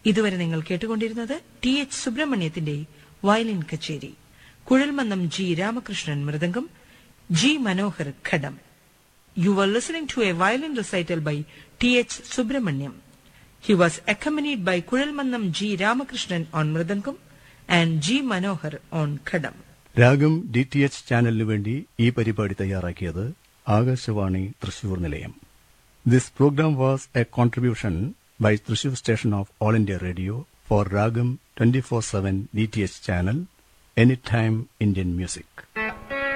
ഇതുവരെ നിങ്ങൾ കേട്ടുകൊണ്ടിരുന്നത് ടി എച്ച് സുബ്രഹ്മണ്യത്തിന്റെ വയലിൻ കച്ചേരി Kuzhalmannam G Ramakrishnan mridangam G Manohar Khadam you are listening to a violin recital by T H Subramaniam He was accompanied by Kulilmannam G. Ramakrishnan on Mridangam and G. Manohar on Khadam. Raagam D T H ചാനലിനു വേണ്ടി ഈ പരിപാടി തയ്യാറാക്കിയത് ആകാശവാണി തൃശൂർ നിലയം this programme was a contribution by Thrissur station of All India Radio for Raagam twenty four seven D T H channel any time Indian music